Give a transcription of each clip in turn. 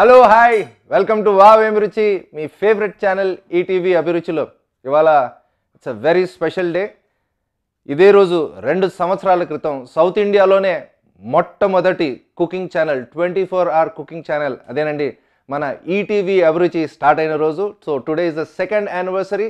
Hello hi welcome to wow ఏం రుచి మీ ఫేవరెట్ ఛానల్ ఈటీవీ అభిరుచిలో ఇవాళ it's a very special day ఇదే రోజు రెండు సంవత్సరాల క్రితం సౌత్ ఇండియాలోనే మొట్టమొదటి cooking channel twenty four hour cooking channel అదేనండి మన ఈటీవీ అభిరుచి స్టార్ట్ అయిన రోజు so today is the second anniversary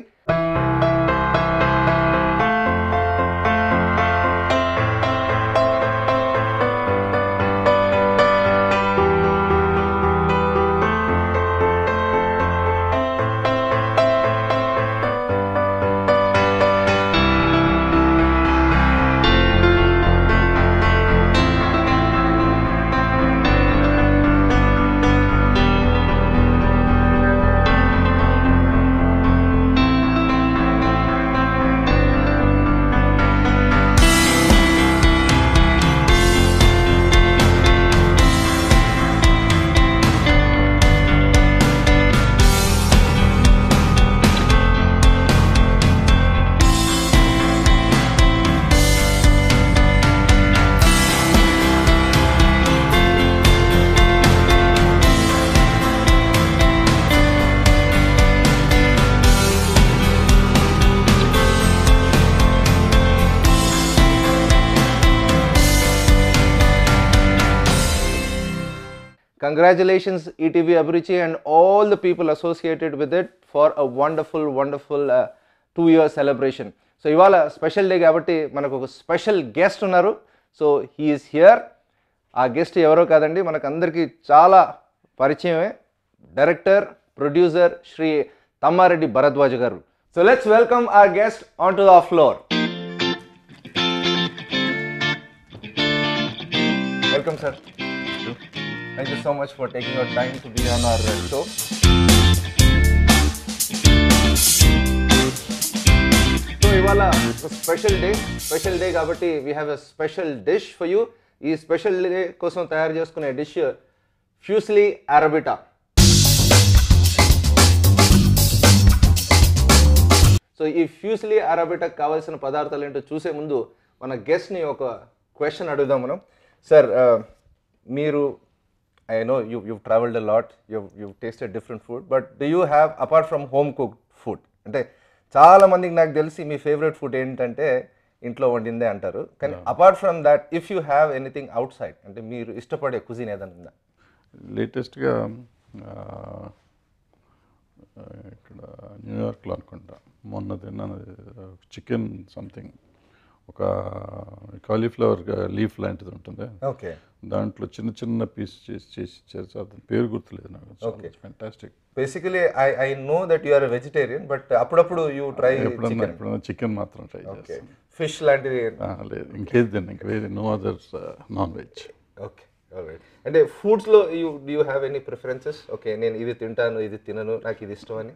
congratulations ETV Abhiruchi and all the people associated with it for a wonderful wonderful two year celebration so ఇవాళ special day కాబట్టి మనకు ఒక special guest ఉన్నారు so he is here ఆ guest ఎవరో కాదండి మనకు అందరికీ చాలా పరిచయమే డైరెక్టర్ ప్రొడ్యూసర్ శ్రీ తమ్మారెడ్డి భరద్వాజ్ గారు సో లెట్స్ వెల్కమ్ ఆ guest on to the floor welcome sir Thank you so much for taking your time to be on our uh, show. So ఇవాళ స్పెషల్ డే స్పెషల్ డే కాబట్టి we have a special dish for you ఈ special day కోసం తయారు చేసుకునే dish ఫ్యూస్లీ అరబిటా so ఈ ఫ్యూస్లీ అరబిటాకి కావాల్సిన పదార్థాలు ఏంటో చూసే ముందు మన గెస్ట్ని ఒక క్వశ్చన్ అడుగుదాం మనం సార్ మీరు I know you, you've traveled a lot, you've, you've tasted different food, but do you have, apart from home cooked food, అంటే చాలా మందికి నాకు తెలిసి మీ ఫేవరెట్ ఫుడ్ ఏంటంటే ఇంట్లో వండిందే అంటారు కానీ apart from that if you have anything outside అంటే మీరు ఇష్టపడే కుజిన్ ఏదైనా ఉందా లేటెస్ట్గా ఇక్కడ న్యూయార్క్లో అనుకుంటా మొన్న తిన్నాను చికెన్ సంథింగ్ ఒక కాలీఫ్లవర్ లీఫ్ లాంటిది ఉంటుంది ఓకే దాంట్లో చిన్న చిన్న పీస్ చేసి చేసి చేసి అతని పేరు గుర్తులేదు Okay. నాకు fantastic basically I I know that you are vegetarian but అప్పుడప్పుడు యూ ట్రై ఎప్పుడన్నా ఎప్పుడన్నా చికెన్ మాత్రం ట్రై ఓకే చేస్తాను ఫిష్ లాంటిది ఆ, లేదు ఇంకేది తిన్నా ఇంక వేరే no other non veg okay alright అంటే ఫుడ్స్లో you you have any preferences okay నేను ఇది తింటాను ఇది తినను నాకు ఇది ఇష్టం అని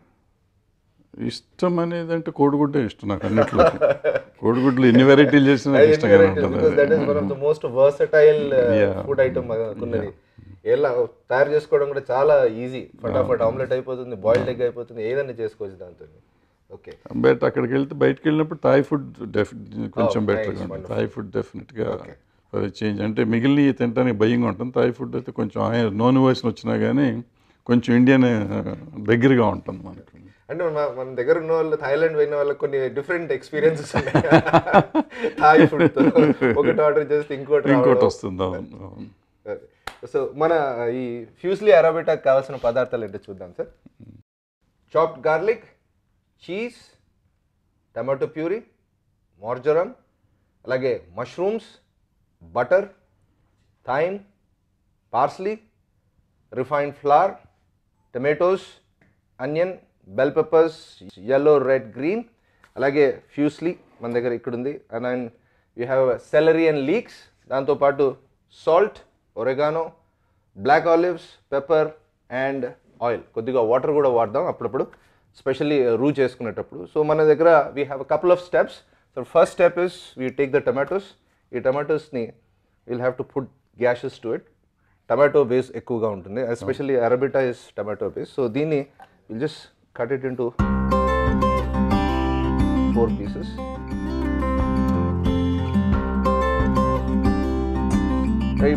ఇష్టం అనేది అంటే కోడిగుడ్డే ఇష్టం నాకు అన్నిట్లో కోడిగుడ్లు ఎన్ని వెరైటీలు చేసినా నాకు ఇష్టంగానే ఉంటుంది that is one of the most versatile Yeah. Food item ఉన్నది ఎలా తయారు చేసుకోవడం కూడా చాలా ఈజీ ఫటాఫట్ ఆమ్లెట్ అయిపోతుంది బాయిల్డ్ ఎగ్ అయిపోతుంది ఏదైనా చేసుకోవచ్చు దాంతో ఓకే బట్ అక్కడికి వెళ్తే బయటకు వెళ్ళినప్పుడు థాయ్ ఫుడ్ కొంచెం Oh, బెటర్గా nice, ఉంటుంది థాయ్ ఫుడ్ డెఫినెట్గా చేంజ్ అంటే మిగిలిన తినడానికి భయంగా ఉంటుంది థాయ్ ఫుడ్ అయితే కొంచెం ఆయన నూనె వేసిన వచ్చినా కానీ కొంచెం ఇండియన్ దగ్గరగా ఉంటుంది మనకు అంటే మన మన దగ్గర ఉన్న వాళ్ళు థాయిలాండ్ పోయిన వాళ్ళకి కొన్ని డిఫరెంట్ ఎక్స్పీరియన్సెస్ ఉన్నాయి థాయ్ ఫుడ్ ఒకటి ఆర్డర్ చేస్తే ఇంకోటి ఇంకోటి రావడం. వస్తుంది అవును, అవును. సో మన ఈ ఫ్యూస్లీ అరాబిటాకి కావాల్సిన పదార్థాలు ఏంటో చూద్దాం sir chopped garlic cheese tomato puree marjoram అలాగే mushrooms butter thyme parsley refined flour tomatoes onion bell peppers yellow red green అలాగే ఫ్యూస్లీ మన దగ్గర ఇక్కడ ఉంది and you have celery and leeks దాంతోపాటు salt oregano black olives pepper and oil కొద్దిగా water కూడా వాడదాం అప్పుడప్పుడు స్పెషల్లీ రూ చేసుకునేటప్పుడు సో మన దగ్గర we have couple of steps so first step is we take the tomatoes ఈ టమాటోస్ని will have to put gashes to it tomato base ఎక్కువగా ఉంటుంది especially arrabbiata is tomato base so దీన్ని will just cut it into four pieces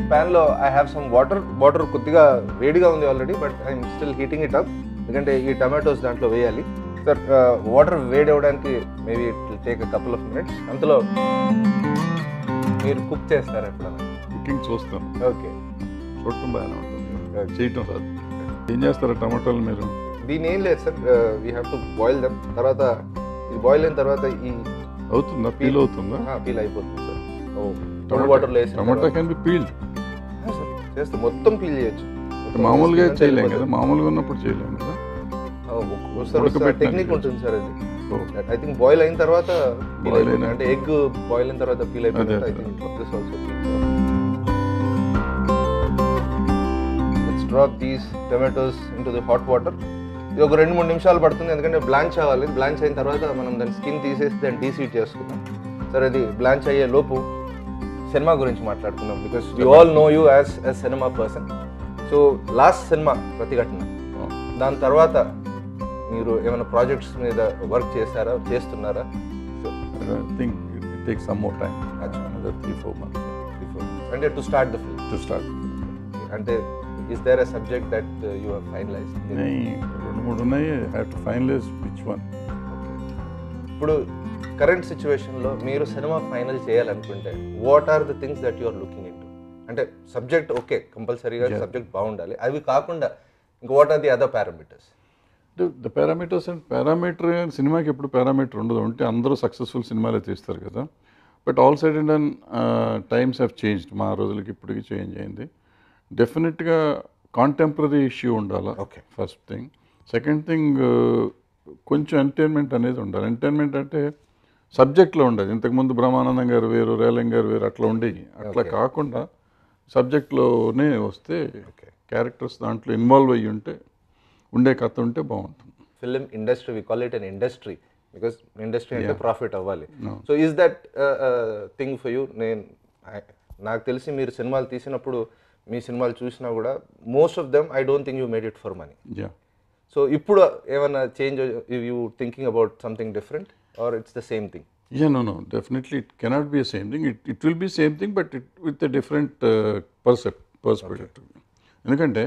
ప్యాన్లో I have some water water కొద్దిగా వేడిగా ఉంది already but I'm still heating it up ఎందుకంటే ఈ టమాటోస్ దాంట్లో వేయాలి సార్ వాటర్ వేడి అవ్వడానికి maybe it will take a couple of minutes అంతలో మీరు కుక్ చేస్తారు ఎప్పుడన్నా కుకింగ్ చూస్తాను ఓకే చూడటం బాగానే ఉంటుంది చేయటం రాదు ఏం చేస్తారు టమాటాలు మీరు దీని ఏం లేదు sir we have to boil them తర్వాత ఇది బాయిల్ అయిన తర్వాత ఈ అవుతుందా పీల్ అవుతుందా పీల్ అయిపోతుంది సార్ టమాటో వాటర్లో వేసి టమాటా కెన్ బి పీల్డ్ చేస్తే మొత్తం పీల్ చేయొచ్చు మొత్తం మామూలుగా skin అంతా చేయలేం కదా వెళ్ళిపోతుంది. మామూలుగా ఉన్నప్పుడు చేయలేం కదా ఉడకబెట్టినాక టెక్నిక్ ఉంటుంది సార్ అది ఓ, ఐ థింక్ బాయిల్ అయిన తర్వాత peel Boil అయిపోతుంది. అయిన- అంటే ఎగ్ బాయిల్ అయిన తర్వాత పీల్ అయిపోతుంది అదే, ఐ అదే. Think this also let's drop these tomatoes into the hot water ఇది ఒక రెండు మూడు నిమిషాలు పడుతుంది ఎందుకంటే బ్లాంచ్ అవ్వాలి బ్లాంచ్ అయిన తర్వాత మనం దాని స్కిన్ తీసేసి దాన్ని డీసీట్ చేసుకుందాం సరే అది బ్లాంచ్ అయ్యే లోపు సినిమా గురించి మాట్లాడుకుందాం because we all know you as a cinema person so last cinema Pratighatana ఓ. దాని తర్వాత మీరు ఏమైనా ప్రాజెక్ట్స్ మీద వర్క్ చేశారా చేస్తున్నారా I think it it takes some more time. Another three, four months అంటే to start the film to start. అంటే is there a subject that you have finalize ఉన్నాయి, రెండు మూడు ఉన్నాయి I have to finalize which one ఇప్పుడు current సిచ్యువేషన్లో మీరు cinema final చేయాలనుకుంటే what are the things that you are looking in అంటే సబ్జెక్ట్ ఓకే కంపల్సరీగా Yeah. సబ్జెక్ట్ బాగుండాలి అవి కాకుండా ఇంకా what are the other parameters the parameters and parameter సినిమాకి ఎప్పుడు పారామీటర్ ఉండదు అంటే అందరూ సక్సెస్ఫుల్ సినిమాలే తీస్తారు కదా but all side and and times have changed మా రోజులకి ఇప్పటికి చేంజ్ అయింది డెఫినెట్గా కాంటెంపరీ ఇష్యూ ఉండాలి Okay. First thing second thing కొంచెం ఎంటర్టైన్మెంట్ అనేది ఉండాలి ఎంటర్టైన్మెంట్ అంటే సబ్జెక్ట్లో ఉండదు ఇంతకుముందు బ్రహ్మానందం గారు వేరు రేలంగ్ గారు వేరు అట్లా ఉండేవి అట్లా Okay. కాకుండా సబ్జెక్ట్లోనే వస్తే ఓకే క్యారెక్టర్స్ దాంట్లో ఇన్వాల్వ్ అయ్యి ఉంటే ఉండే కథ ఉంటే బాగుంటుంది film industry we call it an industry because industry అంటే Yeah. ప్రాఫిట్ అవ్వాలి No. So is that thing for you నేను I- నాకు తెలిసి మీరు సినిమాలు తీసినప్పుడు మీ సినిమాలు చూసినా కూడా most of them I don't think you made it for money yeah so ఇప్పుడు ఏమైనా change you thinking about something different or it's the same thing Yeah, no, no. Definitely, it cannot be a same thing. It, it will be same thing, but it, with a different uh, percep- perspective. ఎందుకంటే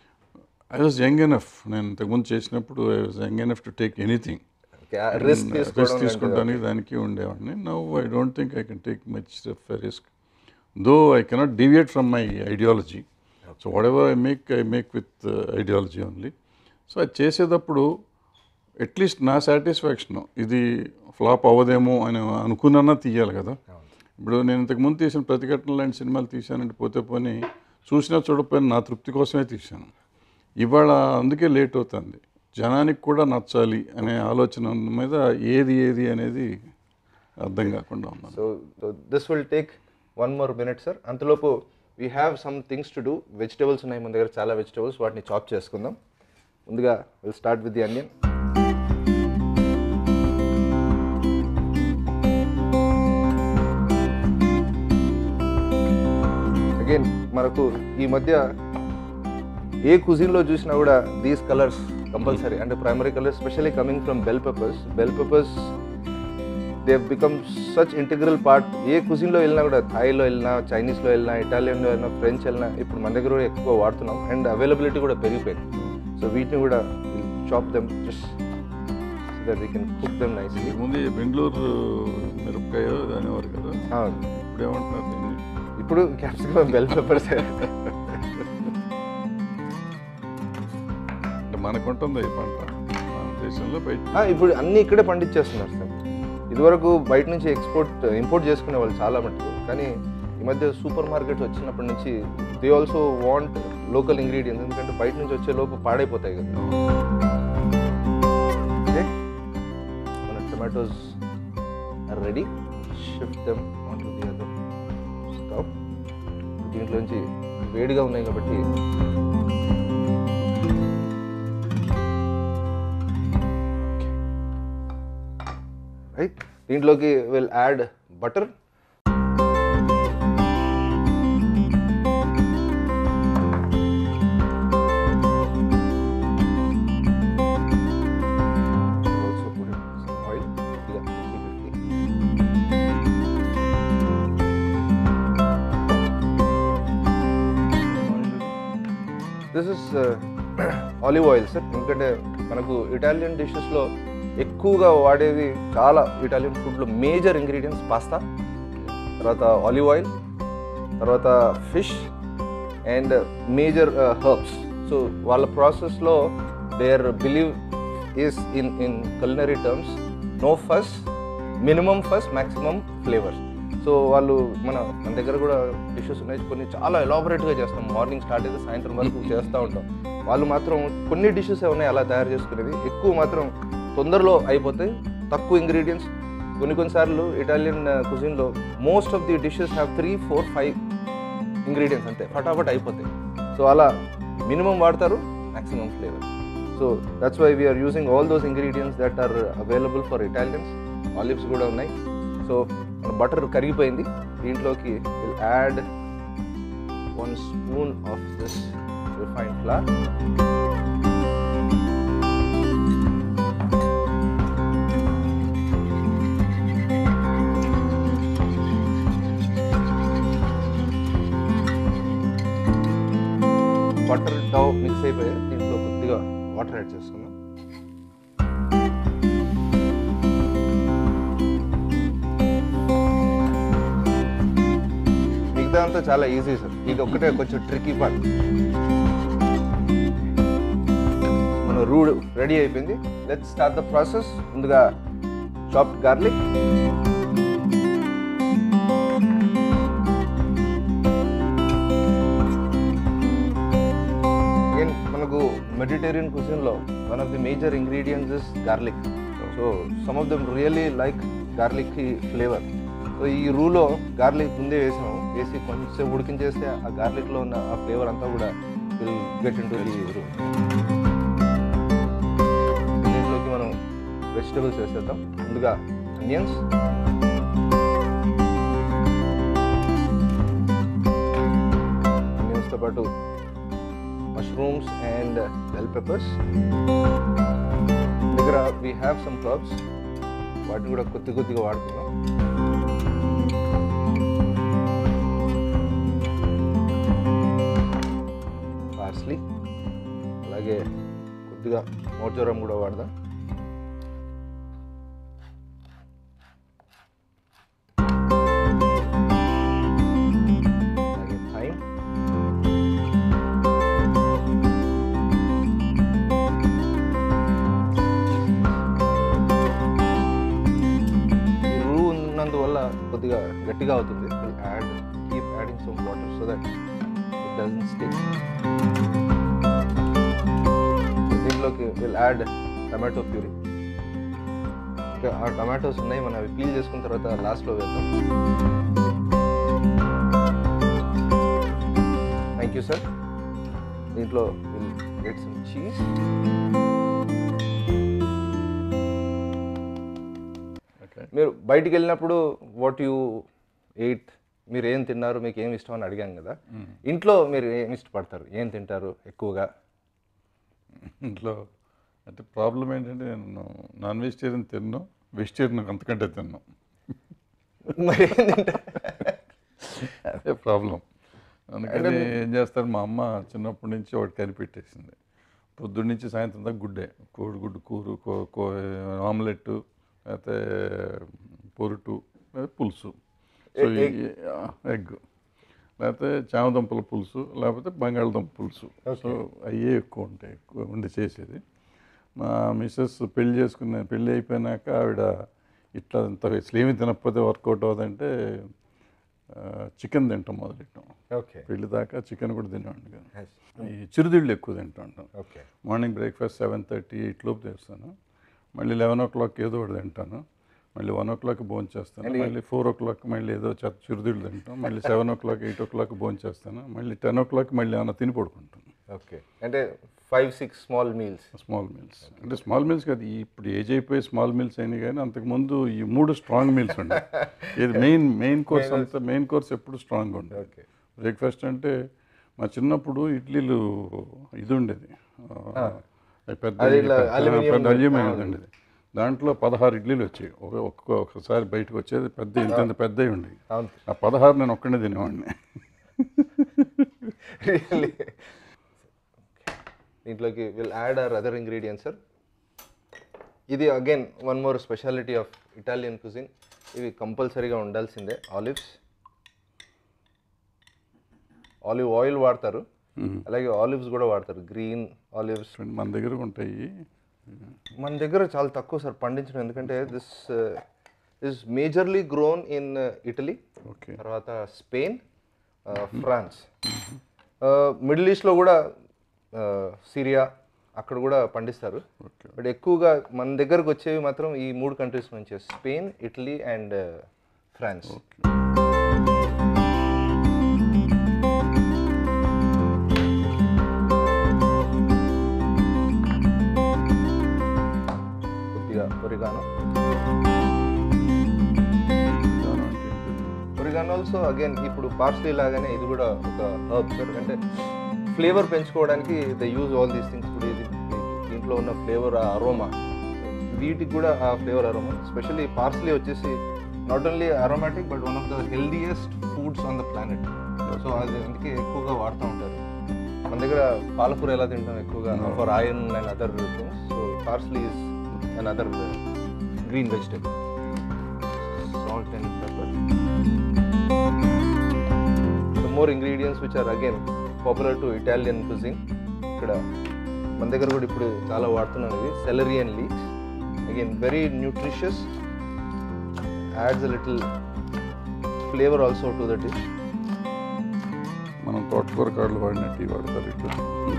I was young enough నేను ఇంతకుముందు చేసినప్పుడు I was young enough to take anything risk risk తీసుకోవడం తీసుకుంటానికి దానికి ఉండేవాడిని now I don't think I can take much of risk though I cannot deviate from my ideology so whatever I make I make with ideology only so అది చేసేటప్పుడు at least నా satisfaction ఇది flop అవ్వదేమో అని అనుకున్నా తీయాలి కదా ఇప్పుడు నేను ఇంతకుముందు తీసిన ప్రతిఘటన లాంటి సినిమాలు తీశానంటే పోతే పోనీ చూసినా చూడకపోయినా నా తృప్తి కోసమే తీశాను ఇవాళ అందుకే లేట్ అవుతుంది జనానికి కూడా నచ్చాలి అనే ఆలోచన మీద ఏది ఏది అనేది అర్థం కాకుండా ఉన్నాను so this will take one more minute sir అంతలోపు we have some things to do vegetables ఉన్నాయి మన దగ్గర చాలా వెజిటేబుల్స్ వాటిని చాప్ చేసుకుందాం ముందుగా will start with the onion again మనకు ఈ మధ్య ఏ కుజిన్లో చూసినా కూడా దీస్ కలర్స్ కంపల్సరీ అంటే primary colours specially coming from bell peppers bell peppers they become such integral part ఏ కుజిన్లో వెళ్ళినా కూడా థాయిలో వెళ్ళినా చైనీస్లో వెళ్ళినా ఇటాలియన్లో వెళ్ళినా ఫ్రెంచ్ వెళ్ళినా ఇప్పుడు మన దగ్గర కూడా ఎక్కువ వాడుతున్నాం అండ్ అవైలబిలిటీ కూడా పెరిగిపోయింది సో వీటిని కూడా chop them just that we can cook them nicely ముందు ఈ బెంగళూరు మిరపకాయ అనేవారు కదా ఇప్పుడు ఏమంటున్నారు దీన్ని ఇప్పుడు క్యాప్సికమ్ బెల్ పెప్పర్స్ అంటే మనకుంటుంది ఈ పంట మన దేశంలో బయట ఇప్పుడు అన్నీ ఇక్కడే పండించేస్తున్నారు సార్ ఇదివరకు బయట నుంచి ఎక్స్పోర్ట్ ఇంపోర్ట్ చేసుకునే వాళ్ళు చాలా మటుకు కానీ ఈ మధ్య సూపర్ మార్కెట్స్ వచ్చినప్పటి నుంచి they also want local ingredients ఎందుకంటే బయట నుంచి వచ్చే లోపు పాడైపోతాయి కదా ఓకే మన tomatoes are ready shift them on to the other stove దీంట్లోంచి వేడిగా ఉన్నాయి కాబట్టి రైట్ దీంట్లోకి will add butter this is olive oil sir ఎందుకంటే మనకు ఇటాలియన్ డిషెస్లో ఎక్కువగా వాడేది చాలా ఇటాలియన్ ఫుడ్లో మేజర్ ఇంగ్రీడియంట్స్ పాస్తా తర్వాత ఆలివ్ ఆయిల్ తర్వాత fish and major herbs so వాళ్ళ ప్రాసెస్లో their believe is in in culinary terms no first minimum first maximum flavours so వాళ్ళు మన మన దగ్గర కూడా డిషెస్ ఉన్నాయి కొన్ని చాలా ఎలాబొరేట్గా చేస్తాం మార్నింగ్ స్టార్ట్ అయితే సాయంత్రం వరకు చేస్తూ ఉంటాం వాళ్ళు మాత్రం కొన్ని డిషెస్ ఉన్నాయి అలా తయారు చేసుకునేది ఎక్కువ మాత్రం తొందరలో అయిపోతాయి తక్కువ ఇంగ్రీడియంట్స్ కొన్ని కొన్నిసార్లు ఇటాలియన్ కుజిన్లో most of the dishes have three four five ingredients అంతే ఫటాఫట్ అయిపోతాయి సో అలా మినిమం వాడతారు maximum flavour so that's why we're using all those ingredients that are available for Italians olives కూడా ఉన్నాయి సో మన బటర్ కరిగిపోయింది దీంట్లోకి will add one spoon of this refined flour butter dough mix అయిపోయి దీంట్లో కొద్దిగా వాటర్ యాడ్ చేసుకుందాం మిగతా అంతా చాలా ఈజీ సార్ ఇది ఒక్కటే కొంచెం ట్రికీ పార్ట్ మన రూడ్ రెడీ అయిపోయింది లెట్ స్టార్ట్ ద ప్రాసెస్ ముందుగా చాప్డ్ గార్లిక్ అగైన్ మనకు మెడిటేరియన్ కుజిన్లో one of the major ingredients is garlic so some of them really like garlic flavour so ఈ రూలో గార్లిక్ ముందే వేసాము వేసి కొంచెం ఉడికించేస్తే ఆ గార్లిక్లో ఉన్న ఆ ఫ్లేవర్ అంతా కూడా will get into the రూ దీంట్లోకి మనం వెజిటబుల్స్ వేసేద్దాం ముందుగా అనియన్స్ ఆనియన్స్తో పాటు మష్రూమ్స్ అండ్ బెల్ పెప్పర్స్ దగ్గర వీ హ్యావ్ సమ్ హర్బ్స్ వాటిని కూడా కొద్ది కొద్దిగా వాడుతున్నాం పార్స్లీ అలాగే కొద్దిగా మోర్జోరం కూడా వాడదాం అలాగే థైమ్ ఈ రూ ఉన్నందువల్ల కొద్దిగా గట్టిగా అవుతుంది will add keep adding some water so that it doesn't stick దీంట్లోకి విల్ యాడ్ టమాటో ప్యూరీ ఇంకా ఆ టమాటోస్ ఉన్నాయి మనం అవి పీల్ చేసుకున్న తర్వాత లాస్ట్లో వేద్దాం థ్యాంక్ యూ సార్ దీంట్లో will get some cheese okay మీరు బయటికి వెళ్ళినప్పుడు వాట్ యూ ఎయిట్ మీరు ఏం తిన్నారు మీకు ఏం ఇష్టం అని అడిగాం కదా ఇంట్లో మీరు ఏం ఇష్టపడతారు ఏం తింటారు ఎక్కువగా ఇంట్లో అంటే ప్రాబ్లం ఏంటంటే నేను నాన్ వెజిటేరియన్ తిన్నాను వెజిటేరియన్ అంతకంటే తిన్నాను మరి ఏం తింటారు అదే ప్రాబ్లం అందుకని ఏం చేస్తారు మా అమ్మ చిన్నప్పటి నుంచి ఒకటి కనిపెట్టేసింది పొద్దున్న నుంచి సాయంత్రం దాకా గుడ్డే కోడిగుడ్డు కూర కో కో ఆమ్లెట్ లేకపోతే పొరుటు లేదా పులుసు సో ఎగ్ లేకపోతే చామదుంపల పులుసు లేకపోతే బంగాళదుంప పులుసు సో అయ్యే ఎక్కువ ఉంటాయి ఎక్కువ ఉండి చేసేది మా మిస్సెస్ పెళ్లి చేసుకున్న పెళ్ళి అయిపోయినాక ఆవిడ ఇట్లా అంత స్లేమి తినకపోతే వర్కౌట్ అవ్వదంటే చికెన్ తింటాం మొదలెట్టాం ఓకే పెళ్లి దాకా చికెన్ కూడా తినేవాడిని కదా ఈ చిరుతిళ్ళు ఎక్కువ తింటూ ఉంటాం okay morning breakfast seven thirty eight లోపు చేస్తాను మళ్ళీ లెవెన్ ఓ క్లాక్ ఏదో ఒకటి తింటాను మళ్ళీ వన్ ఓ క్లాక్ భోజనం చేస్తాను మళ్ళీ ఫోర్ ఓ క్లాక్ మళ్ళీ ఏదో చెత్త చిరుతిళ్ళు తింటాం మళ్ళీ seven o'clock eight o'clock భోజనం చేస్తాను మళ్ళీ టెన్ ఓ క్లాక్ మళ్ళీ ఏమైనా తిని పడుకుంటాను ఓకే అంటే five six small meals small meals అంటే స్మాల్ మీల్స్ కాదు ఈ ఇప్పుడు ఏజ్ అయిపోయి స్మాల్ మీల్స్ అయినాయి కానీ అంతకుముందు ఈ మూడు స్ట్రాంగ్ మీల్స్ ఉండే ఇది మెయిన్ మెయిన్ కోర్స్ అంతా మెయిన్ కోర్స్ ఎప్పుడు స్ట్రాంగ్ ఉండేది ఓకే బ్రేక్ఫాస్ట్ అంటే మా చిన్నప్పుడు ఇడ్లీలు ఇది ఉండేది ఆ, పెద్ద అది ఇట్లా పెద్ద- అల్యూమినియం పెద్ద అల్యూమినియం ఉండేది దాంట్లో పదహారు ఇడ్లీలు వచ్చాయి ఒక ఒక్క ఒకసారి బయటకు వచ్చేది పెద్ద ఇంత ఇంత పెద్దవి ఉండేవి అవును ఆ పదహారు నేను ఒక్కడే తినేవాడిని రియల్లీ దీంట్లోకి will add or other ingredients sir ఇది again one more speciality of Italian cuisine ఇవి కంపల్సరీగా ఉండాల్సిందే ఆలివ్స్ ఆలివ్ ఆయిల్ వాడతారు అలాగే ఆలివ్స్ కూడా వాడతారు గ్రీన్ ఆలివ్స్ మన దగ్గర ఉంటాయి మన దగ్గర చాలా తక్కువ సార్ పండించడం ఎందుకంటే this is majorly grown in Italy okay తర్వాత స్పెయిన్ ఫ్రాన్స్ మిడిల్ ఈస్ట్లో కూడా సిరియా అక్కడ కూడా పండిస్తారు ఓకే బట్ ఎక్కువగా మన దగ్గరకు వచ్చేవి మాత్రం ఈ మూడు కంట్రీస్ నుంచి స్పెయిన్ ఇటలీ అండ్ ఫ్రాన్స్ కొద్దిగా ఒరిగానో విధానం అంటే ఏంటి? ఒరిగానో ఆల్సో అగైన్ ఇప్పుడు పార్స్లీ లాగానే ఇది కూడా ఒక హర్బ్ సార్ అంటే ఫ్లేవర్ పెంచుకోవడానికి the use all these things ఇప్పుడు ఇది దీంట్లో ఉన్న ఫ్లేవర్ ఆ అరోమా వీటికి కూడా ఆ ఫ్లేవర్ అరోమా స్పెషల్లీ పార్స్లీ వచ్చేసి not only aromatic but one of the healthiest foods on the planet so అది అందుకే ఎక్కువగా వాడుతూ ఉంటారు మన దగ్గర పాలకూర ఎలా తింటాం ఎక్కువగా for iron and other things so parsley is and other green vegetable salt and pepper. The more ingredients which are again popular to Italian cuisine. ఇక్కడ మన దగ్గర కూడా ఇప్పుడు చాలా వాడుతున్నాం ఇది celery and leeks again very nutritious adds a little flavour also to the dish మనం తోటకూర కాడలు వాడినట్టు ఇవి వాడతారు ఇట్లా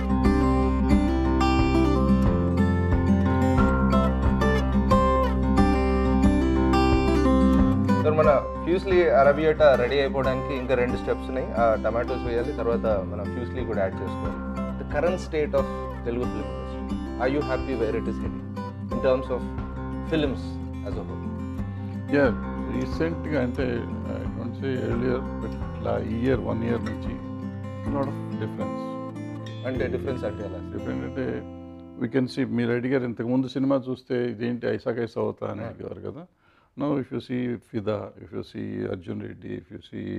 సార్ మన ఫ్యూస్లీ అరబియాటా రెడీ అయిపోవడానికి ఇంకా రెండు స్టెప్స్ ఉన్నాయి ఆ టమాటోస్ వేయాలి తర్వాత మన ఫ్యూస్లీ కూడా యాడ్ చేసుకోవాలి the current state of Telugu film industry I you happy where it is heading in terms of films as a whole ya రీసెంట్గా అంటే I don't say earlier but ఇలా ఇయర్ వన్ ఇయర్ నుంచి lot of difference అంటే difference అంటే ఎలా different అంటే we can see మీరు అడిగారు ఇంతకుముందు సినిమా చూస్తే ఇదేంటి ఐసా కైసా అవుతా అని అడిగారు కదా no if you see Fidaa if you see Arjun Reddy if you see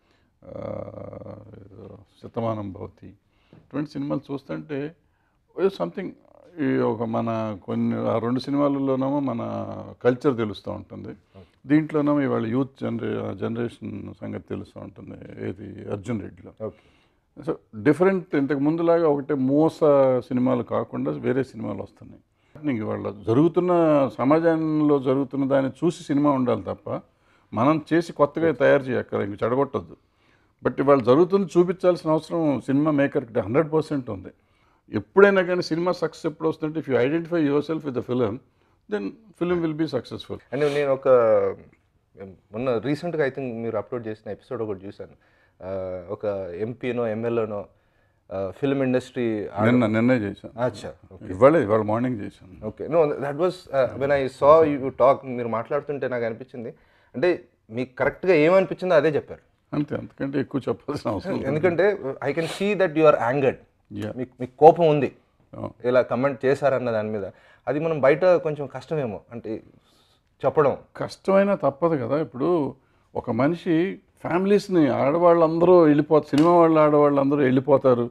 Shatamanam Bhavati ఇటువంటి సినిమాలు చూస్తుంటే సంథింగ్ ఈ ఒక మన కొన్ని ఆ రెండు సినిమాలలోనేమో మన కల్చర్ తెలుస్తూ ఉంటుంది దీంట్లోనేమో ఇవాళ యూత్ జనరే జనరేషన్ సంగతి తెలుస్తూ ఉంటుంది ఏది అర్జున్ రెడ్డిలో ఓకే సో డిఫరెంట్ ఇంతకు ముందులాగా ఒకటే మోస సినిమాలు కాకుండా వేరే సినిమాలు వస్తున్నాయి ఇంక వాళ్ళ జరుగుతున్న సమాజంలో జరుగుతున్న దాన్ని చూసి సినిమా ఉండాలి తప్ప మనం చేసి కొత్తగా తయారు చేయక్కర ఇంక చెడగొట్టద్దు బట్ ఇవాళ జరుగుతుంది చూపించాల్సిన అవసరం సినిమా మేకర్కి హండ్రెడ్ పర్సెంట్ ఉంది ఎప్పుడైనా కానీ సినిమా సక్సెస్ ఎప్పుడు వస్తుందంటే if you identify yourself with the film then film will be successful and నేను ఒక మొన్న రీసెంట్గా ఐ థింక్ మీరు అప్లోడ్ చేసిన ఎపిసోడ్ ఒకటి చూశాను ఆ, ఒక ఎంపీనో ఎమ్మెల్యేనో ఫిల్మ్ ఇండస్ట్రీ నిన్న నిన్నే చేశాను అచ్చా ఇవాళ ఇవాళ మార్నింగ్ చేశాను okay no that was when I saw you talk మీరు మాట్లాడుతుంటే నాకు అనిపించింది అంటే మీకు కరెక్ట్గా ఏమనిపించిందో అదే చెప్పారు అంతే అంతకంటే ఎక్కువ చెప్పాల్సిన అవసరం లేదు. ఎందుకంటే I can see that you are angered Yeah. మీకు మీకు కోపం ఉంది Oh. ఇలా కమెంట్ చేశారన్న దాని మీద అది మనం బయట కొంచెం కష్టమేమో అంటే చెప్పడం కష్టమైనా తప్పదు కదా ఇప్పుడు ఒక మనిషి ఫ్యామిలీస్ని ఆడవాళ్ళందరూ వెళ్ళిపోతారు సినిమా వాళ్ళు ఆడవాళ్ళందరూ వెళ్ళిపోతారు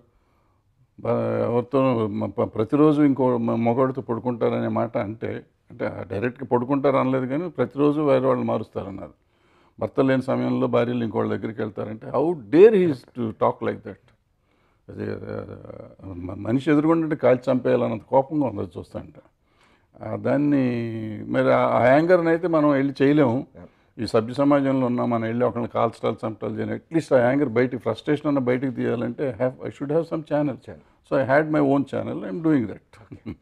బ- ఎవరితో మ- ప- ప్రతిరోజు ఇంకో మ- మగవాడితో పడుకుంటారనే మాట అంటే అంటే డైరెక్ట్గా పడుకుంటారు అనలేదు కానీ ప్రతిరోజు వేరే వాళ్ళు మారుస్తారన్నారు భర్త లేని సమయంలో భార్యలు ఇంకోళ్ళ దగ్గరికి వెళ్తారంటే how dare he's to talk like that అదే ఆ, మ- మనిషి ఎదురుగుంటే కాల్చి చంపేయాలన్నంత కోపంగా ఉంది అది చూస్తుంటే ఆ, దాన్ని మరి ఆ యాంగర్ని అయితే మనం వెళ్ళి చేయలేము ఈ సభ్య సమాజంలో ఉన్న మనం వెళ్ళి ఒకరిని కాల్చడాలు చంపడాలు చేయను అట్లీస్ట్ ఆ యాంగర్ బయటికి ఫ్రస్ట్రేషన్ అన్న బయటికి తీయాలంటే have I should have some channel so I had my own channel I'm doing that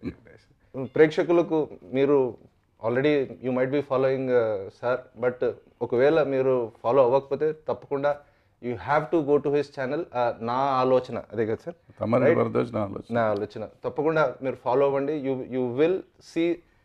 ప్రేక్షకులకు మీరు already you might be following sir but ఒకవేళ మీరు ఫాలో అవ్వకపోతే తప్పకుండా you have to go to his channel నా ఆలోచన అదే కదా సార్ తమరి వరదోజ్ నా ఆలోచన నా ఆలోచన తప్పకుండా మీరు ఫాలో అవ్వండి you you will see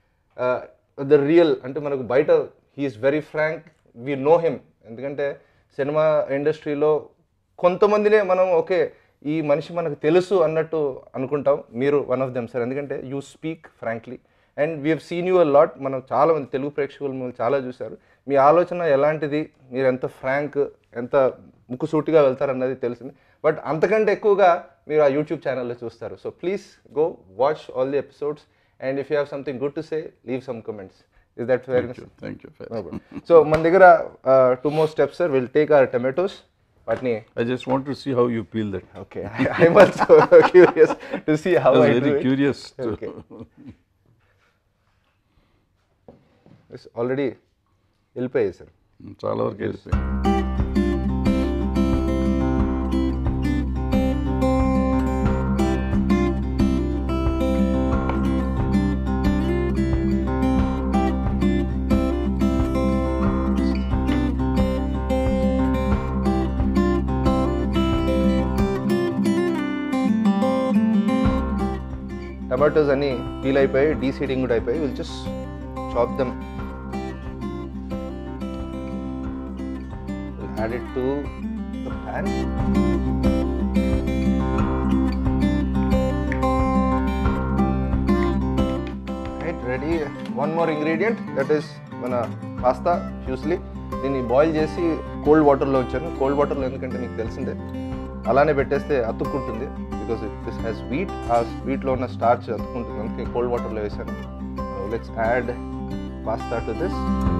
the real అంటే మనకు బయట he's very frank we know him ఎందుకంటే సినిమా ఇండస్ట్రీలో కొంతమందినే మనం ఓకే ఈ మనిషి మనకు తెలుసు అన్నట్టు అనుకుంటాం మీరు వన్ ఆఫ్ దెమ్ సార్ ఎందుకంటే you speak frankly and we have seen you a lot మనం చాలా మంది తెలుగు ప్రేక్షకులు మిమ్మల్ని చాలా చూశారు మీ ఆలోచన ఎలాంటిది మీరు ఎంత ఫ్రాంక్ ఎంత ముక్కుసూటిగా వెళ్తారన్నది తెలిసింది బట్ అంతకంటే ఎక్కువగా మీరు ఆ యూట్యూబ్ ఛానల్లో చూస్తారు so please go watch all the episodes and if you have something good to say leave some comments is that fair thank you so మన దగ్గర two more steps sir will take our tomatoes వాటిని I just want to see how you peel that okay I'm also curious to see how I very do curious Okay. Already వెళ్ళిపోయాయి sir చాలా వరకు వెళ్ళిపోయింది tomatoes అన్ని peel అయిపోయి deseeding కూడా అయిపోయి will just chop them add it to the pan right ready one more ingredient that is మన pasta fusilli దీన్ని బాయిల్ చేసి కోల్డ్ వాటర్లో ఉంచాను కోల్డ్ వాటర్లో ఎందుకంటే మీకు తెలిసిందే అలానే పెట్టేస్తే అతుక్కుంటుంది బికాస్ దిస్ హ్యాస్ వీట్ ఆ వీట్లో ఉన్న స్టార్చ్ అతుక్కుంటుంది అందుకే కోల్డ్ వాటర్లో వేసాను let's add pasta to this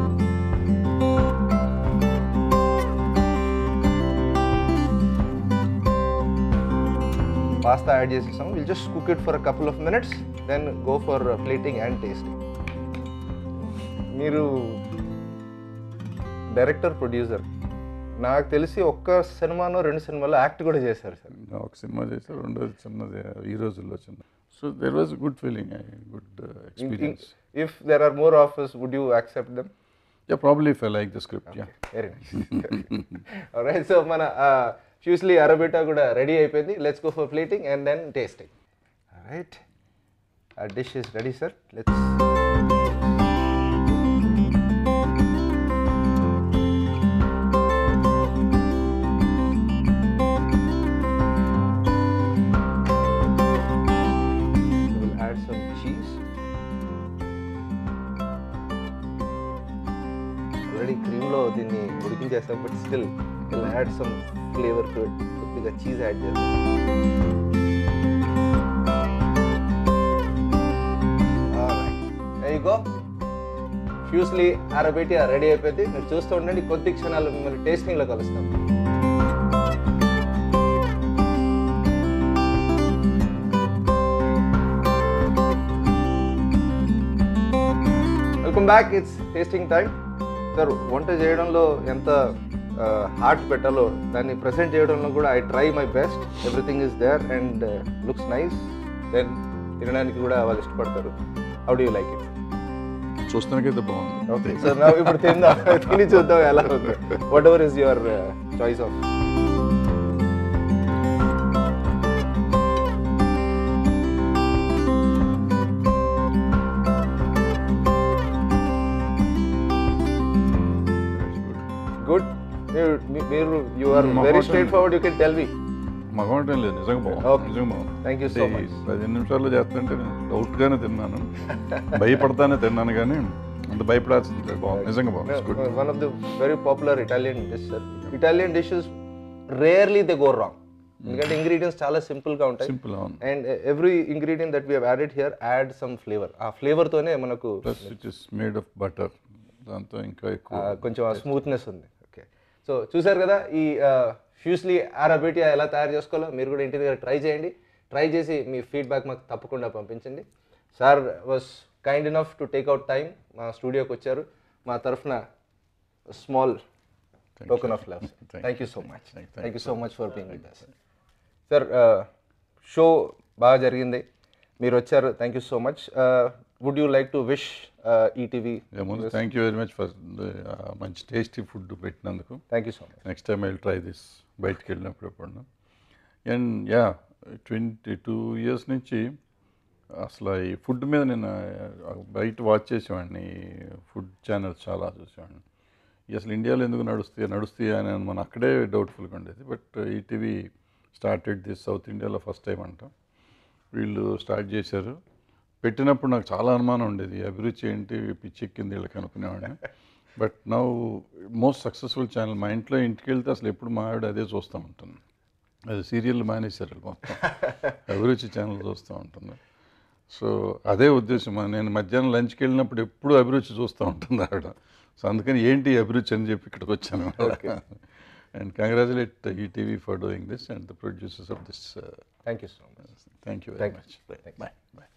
pasta add చేసేసాము will just cook it for a couple of minutes then go for plating and tasting మీరు డైరెక్టర్ ప్రొడ్యూసర్ నాకు తెలిసి ఒక్క సినిమానో రెండు సినిమాలో యాక్ట్ కూడా చేశారు సార్ ఒక సినిమా చేస్తే రెండోది చిన్నది ఈ రోజుల్లో చిన్న so there was good feeling good experience if there are more offers would you accept them ya probably if I like the script ya very nice right so మన ఫ్యూస్లీ అరబిటా కూడా ready అయిపోయింది let's go for plating and then tasting right ఆ dish is ready sir let's We'll add some cheese. Already క్రీమ్లో దీన్ని ఉడికించేస్తాం but still will add some flavour to it కొద్దిగా cheese add చేస్తాం go fusilli arrabbiata ready అయిపోయింది మీరు చూస్తూ ఉండండి కొద్ది క్షణాలు మిమ్మల్ని టేస్టింగ్లో కలుస్తాం welcome back it's tasting time sir వంట చేయడంలో ఎంత హార్ట్ పెట్టాలో దాన్ని ప్రజెంట్ చేయడంలో కూడా I try my best everything is there and looks nice then తినడానికి కూడా వాళ్ళు ఇష్టపడతారు how do you like it చూస్తానికైతే బాగుంది ఓకే సార్ నా ఇప్పుడు తిందాం తిని చూద్దాం ఎలా ఉంది whatever is your choice of good మీరు యు ఆర్ మా very hotel- straight forward you can tell me మగవాటం లేదు నిజంగా బాగుంది Okay. నిజంగా బాగుంది థ్యాంక్ యూ సో అంటే మచ్ ఈ పదిహేను నిమిషాల్లో చేస్తుంటే నేను డౌట్గానే తిన్నాను భయపడతానే తిన్నాను కానీ అంత భయపడాల్సింది లేదు. బాగుంది నిజంగా బాగుంది good one of the very popular Italian dish sir Italian dishes rarely they go wrong ఎందుకంటే ఇంగ్రీడియంట్స్ చాలా సింపుల్ గా ఉంటాయి సింపుల్ అవును and every ingredient that we added here add some flavour ఆ ఫ్లేవర్ తోనే మనకు plus it is made of butter దాంతో ఇంకా ఎక్కువ ఆ, కొంచెం ఆ స్మూత్నెస్ ఉంది ఓకే సో చూసారు కదా ఈ ఫ్యూస్లీ ఆరాబేటియా ఎలా తయారు చేసుకోవాలో మీరు కూడా ఇంటి దగ్గర ట్రై చేయండి ట్రై చేసి మీ ఫీడ్బ్యాక్ మాకు తప్పకుండా పంపించండి sir was kind enough to take out time మా స్టూడియోకి వచ్చారు మా తరఫున small token of love thank you so much Thank- thank you so much for being with sir show బాగా జరిగింది మీరు వచ్చారు thank you so much would you like to wish ETV ముందు thank you very much for మంచి tasty food పెట్టినందుకు thank you so much next time I will try this బయటికి వెళ్ళినప్పుడు ఎప్పుడన్నా and ya twenty two years నుంచి అసలు ఈ food మీద నేను ఆ, బయట వాచ్ చేసేవాడిని ఫుడ్ ఛానల్స్ చాలా చూసేవాడిని ఈ అసలు ఇండియాలో ఎందుకు నడుస్తాయి నడుస్తాయి అని మనం అక్కడే డౌట్ఫుల్గా ఉండేది but ETV started this south ఇండియాలో ఫస్ట్ టైం అంట వీళ్ళు స్టార్ట్ చేశారు పెట్టినప్పుడు నాకు చాలా అనుమానం ఉండేది ఈ అభిరుచి ఏంటి పిచ్చెక్కింది వీళ్ళకి అనుకునేవాడిని but now most successful channel మా ఇంట్లో ఇంటికి వెళ్తే అసలు ఎప్పుడు మా ఆవిడ అదే చూస్తూ ఉంటుంది అది సీరియల్ మానేశారు మొత్తం అభిరుచి ఛానల్ చూస్తూ ఉంటుంది సో అదే ఉద్దేశం నేను మధ్యాహ్నం లంచ్కి వెళ్ళినప్పుడు ఎప్పుడు అభిరుచి చూస్తూ ఉంటుంది ఆవిడ సో అందుకని ఏంటి ఈ అభిరుచి అని చెప్పి ఇక్కడికి వచ్చాను and congratulate ETV for doing this and the producers of this thank you so much thank you very Thank you. Much Thank you. Bye bye